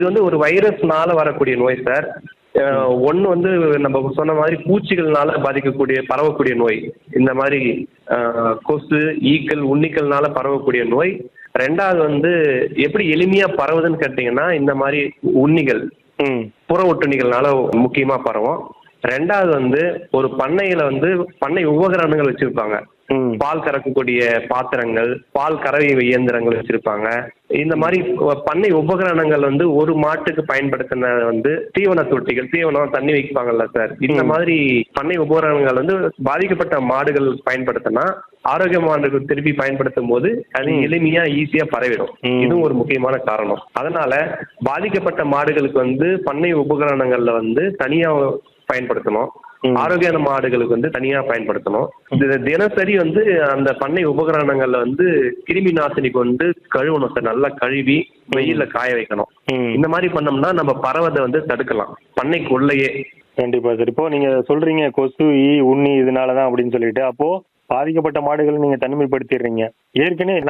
இது வந்து ஒரு வைரஸ்னால வரக்கூடிய நோய் சார் ஒன்று வந்து நம்ம சொன்ன மாதிரி பூச்சிகள்னால பாதிக்கக்கூடிய பரவக்கூடிய நோய் இந்த மாதிரி அஹ், கொசு ஈக்கள் உண்ணிக்கள்னால பரவக்கூடிய நோய் ரெண்டாவது வந்து எப்படி எளிமையா பரவுதுன்னு கேட்டிங்கன்னா இந்த மாதிரி உண்ணிகள் ம் புற ஒட்டுண்ணிகள்னால முக்கியமா பரவும் ரெண்டாவது வந்து ஒரு பண்ணையில வந்து பண்ணை உபகரணங்கள் வச்சிருப்பாங்க ம் பால் கறக்கக்கூடிய பாத்திரங்கள் பால் கறவை இயந்திரங்கள் வச்சிருப்பாங்க இந்த மாதிரி பண்ணை உபகரணங்கள் வந்து ஒரு மாட்டுக்கு பயன்படுத்தின வந்து தீவன தொட்டிகள் தீவனம் தண்ணி வைப்பாங்கல்ல சார் இந்த மாதிரி பண்ணை உபகரணங்கள் வந்து பாதிக்கப்பட்ட மாடுகள் பயன்படுத்தினா ஆரோக்கிய மாடுகள் திருப்பி பயன்படுத்தும் போது அது எளிமையா ஈஸியா பரவிடும் ம். இதுவும் ஒரு முக்கியமான காரணம் அதனால பாதிக்கப்பட்ட மாடுகளுக்கு வந்து பண்ணை உபகரணங்கள்ல வந்து தனியா பயன்படுத்தணும் ம். ஆரோக்கியமான மாடுகளுக்கு வந்து தனியா பயன்படுத்தணும் இது தினசரி வந்து அந்த பண்ணை உபகரணங்கள்ல வந்து கிருமி நாசினி கொண்டு கழுவணும் சார் நல்லா கழுவி வெயில்ல காய வைக்கணும் ம் இந்த மாதிரி பண்ணோம்னா நம்ம பரவதை வந்து தடுக்கலாம் பண்ணைக்குள்ளேயே கண்டிப்பா சார் இப்போ நீங்க சொல்றீங்க கொசு ஈ உண்ணி இதனால தான் அப்படின்னு சொல்லிட்டு அப்போ பாதிக்கப்பட்ட மாடுகள் நீங்க தனிமைப்படுத்திடுறீங்க ஏற்கனவே